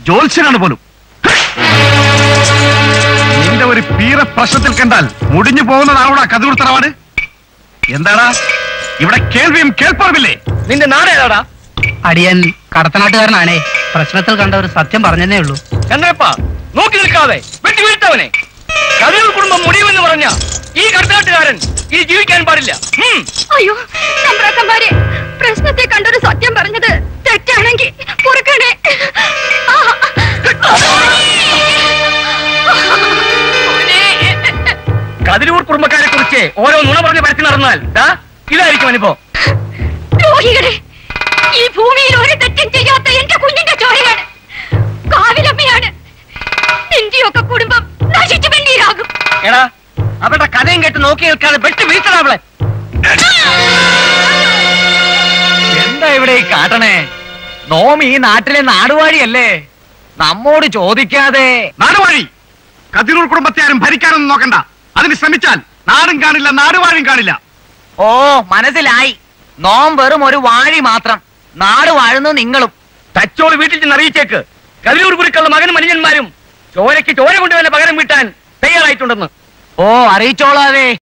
ജോത്സ്യനാണ് പോലും നിന്റെ ഒരു പീറ പ്രശ്നത്തിൽ കണ്ടാൽ മുടിഞ്ഞു പോകുന്നതാണോടാ കതിരൂർ തറവാട് എന്താടാ ഇവിടെ കേൾവിയും കേൾപ്പറവില്ലേ നിന്റെ നാടേതാടാ അടിയൻ കടത്തനാട്ടുകാരനാണേ പ്രശ്നത്തിൽ കണ്ട ഒരു സത്യം പറഞ്ഞതേ ഉള്ളൂ ചന്ദ്രപ്പ നോക്കി നിൽക്കാതെ വെട്ടി വീഴ്ത്തവനെ കതിരൂർ കുടുംബം മുടിയുമെന്ന് പറഞ്ഞ ഈ കടത്താട്ടുകാരൻ ഈ ജീവിക്കാൻ പാടില്ല ഉം. അയ്യോ സമ്പ്രാക്കന്മാരെ പ്രശ്നത്തെ കണ്ടൊരു സത്യം പറഞ്ഞത് തെറ്റാണെങ്കിൽ പൊറുക്കണേ ആ. കതിരൂർ കുടുംബക്കാരെ കുറിച്ച് ഓരോ നുണ പറഞ്ഞ് പരത്തി നടന്നാൽ ദാ ഇതായിരിക്കും അനുഭവം ദ്രോഹികളെ ഈ ഭൂമിയിൽ ഒരു തെറ്റും ചെയ്യാത്ത എന്റെ കുഞ്ഞിന്റെ ചോരയാണ് കാവിലമ്മയാണ് നിന്റെയൊക്കെ കുടുംബം നശിച്ചു വെണ്ണീരാകും എടാ അവരുടെ കഥയും കേട്ട് നോക്കി നിൽക്കാതെ വെട്ടി വീഴ്ത്തണം അവളെ എന്താ ഇവിടെ ഈ കാട്ടണേ നോമി ഈ നാട്ടിലെ നാടുവാഴിയല്ലേ നമ്മോട് ചോദിക്കാതെ നാടുവാഴി കതിരൂർ കുടുംബത്തെ ആരും ഭരിക്കാനൊന്നും നോക്കണ്ട അതിന് ശ്രമിച്ചാൽ നാടും കാണില്ല നാടുവാഴും കാണില്ല ഓ മനസ്സിലായി നോം വെറും ഒരു വാഴി മാത്രം നാട് വാഴുന്നു നിങ്ങളും തച്ചോട് വീട്ടിൽ ചെന്ന് അറിയിച്ചേക്ക് കതിരൂർ കുരുക്കളുടെ മകനും മനുഷ്യന്മാരും ചോരയ്ക്ക് ചോര കൊണ്ട് തന്നെ പകരം വീട്ടാൻ തയ്യാറായിട്ടുണ്ടെന്ന് ഓ അറിയിച്ചോളാവേ